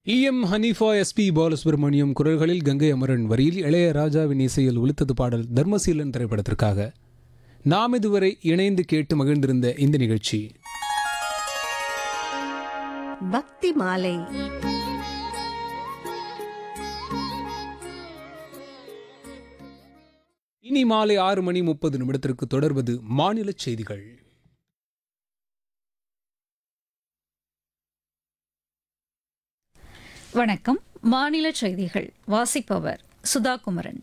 இஎம் Hanifa SP Balasubramaniam குரல்களில் கங்கை அமரன் வரியில் இளையராஜாவின் இசையில் ஒலித்தது பாடல் தர்மசீலன் திரைப்படத்திற்காக நாம் இதுவரை இணைந்து கேட்டு மகிழ்ந்திருந்த இந்த நிகழ்ச்சி பக்தி மாலை இனி மாலை ஆறு மணி முப்பது நிமிடத்திற்கு தொடர்வது மாநில செய்திகள் வணக்கம் மாநில செய்திகள் வாசிப்பவர் சுதா குமரன்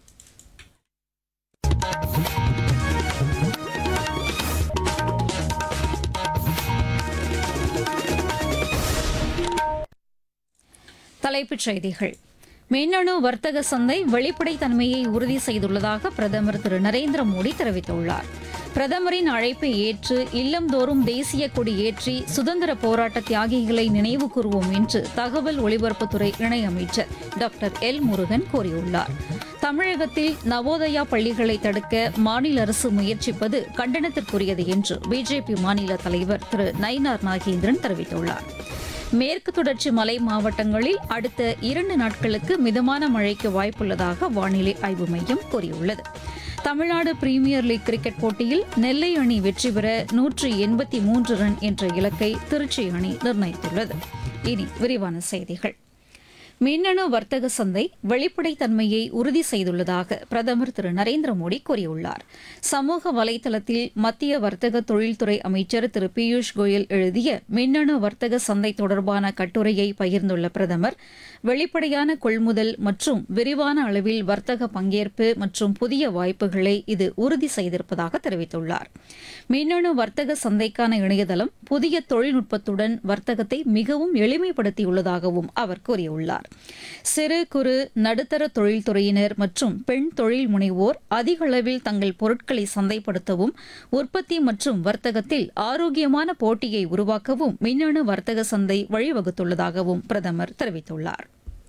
தலைப்புச் செய்திகள் மின்னணு வர்த்தக சந்தை வெளிப்படைத்தன்மையை உறுதி செய்துள்ளதாக பிரதமர் திரு நரேந்திர மோடி தெரிவித்துள்ளார் பிரதமரின் அழைப்பை ஏற்று இல்லந்தோறும் தேசிய கொடி ஏற்றி சுதந்திர போராட்ட தியாகிகளை நினைவு கூறுவோம் என்று தகவல் ஒலிபரப்புத்துறை இணையமைச்சர் டாக்டர் எல் முருகன் கூறியுள்ளார் தமிழகத்தில் நவோதயா பள்ளிகளை தடுக்க மாநில அரசு முயற்சிப்பது கண்டனத்திற்குரியது என்று பிஜேபி மாநில தலைவர் திரு நயினார் நாகேந்திரன் தெரிவித்துள்ளார் மேற்கு தொடர்ச்சி மலை மாவட்டங்களில் அடுத்த இரண்டு நாட்களுக்கு மிதமான மழைக்கு வாய்ப்புள்ளதாக வானிலை ஆய்வு மையம் கூறியுள்ளது தமிழ்நாடு பிரீமியர் லீக் கிரிக்கெட் போட்டியில் நெல்லை அணி வெற்றி பெற நூற்றி எண்பத்தி மூன்று ரன் என்ற இலக்கை திருச்சி அணி நிர்ணயித்துள்ளது இனி விரிவான செய்திகள் மின்னணு வர்த்தக சந்தை வெளிப்படைத்தன்மையை உறுதி செய்துள்ளதாக பிரதமர் திரு நரேந்திர மோடி கூறியுள்ளார் சமூக வலைதளத்தில் மத்திய வர்த்தக தொழில்துறை அமைச்சர் திரு பியூஷ் கோயல் எழுதிய மின்னணு வர்த்தக சந்தை தொடர்பான கட்டுரையை பகிர்ந்துள்ள பிரதமர் வெளிப்படையான கொள்முதல் மற்றும் விரிவான அளவில் வர்த்தக பங்கேற்பு மற்றும் புதிய வாய்ப்புகளை இது உறுதி செய்திருப்பதாக தெரிவித்துள்ளார் மின்னணு வர்த்தக சந்தைக்கான இணையதளம் புதிய தொழில்நுட்பத்துடன் வர்த்தகத்தை மிகவும் எளிமைப்படுத்தியுள்ளதாகவும் அவர் கூறியுள்ளார் சிறு குறு நடுத்தர தொழில்துறையினர் மற்றும் பெண் தொழில் முனைவோர் அதிக அளவில் தங்கள் பொருட்களை சந்தைப்படுத்தவும் உற்பத்தி மற்றும் வர்த்தகத்தில் ஆரோக்கியமான போட்டியை உருவாக்கவும் மின்னணு வர்த்தக சந்தை வழிவகுத்துள்ளதாகவும் பிரதமர் தெரிவித்துள்ளார்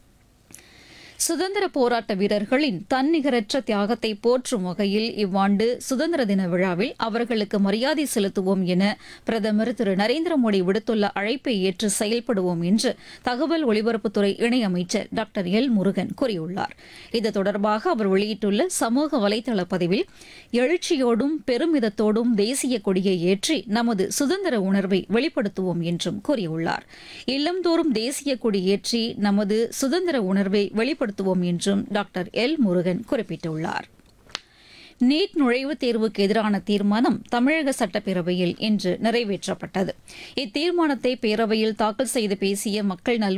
சுதந்திர போராட்ட வீரர்களின் தன்னிகரற்ற தியாகத்தை போற்றும் வகையில் இவ்வாண்டு சுதந்திர தின விழாவில் அவர்களுக்கு மரியாதை செலுத்துவோம் என பிரதமர் திரு நரேந்திர மோடி விடுத்துள்ள அழைப்பை ஏற்று செயல்படுவோம் என்று தகவல் ஒலிபரப்புத்துறை இணையமைச்சர் டாக்டர் எல் முருகன் கூறியுள்ளார் இது தொடர்பாக அவர் வெளியிட்டுள்ள சமூக வலைதள பதிவில் எழுச்சியோடும் பெருமிதத்தோடும் தேசிய கொடியை ஏற்றி நமது சுதந்திர உணர்வை வெளிப்படுத்துவோம் என்றும் கூறியுள்ளார் இல்லந்தோறும் தேசிய கொடி ஏற்றி நமது சுதந்திர உணர்வை வெளிப்படுத்துவோம் என்றும் டாக்டர் எல் முருகன் குறிப்பிட்டுள்ளார் நீட் நுழைவுத் தேர்வுக்கு எதிரான தீர்மானம் தமிழக சட்டப்பேரவையில் இன்று நிறைவேற்றப்பட்டது இத்தீர்மானத்தை பேரவையில் தாக்கல் செய்து பேசிய மக்கள் நல்வாழ்வு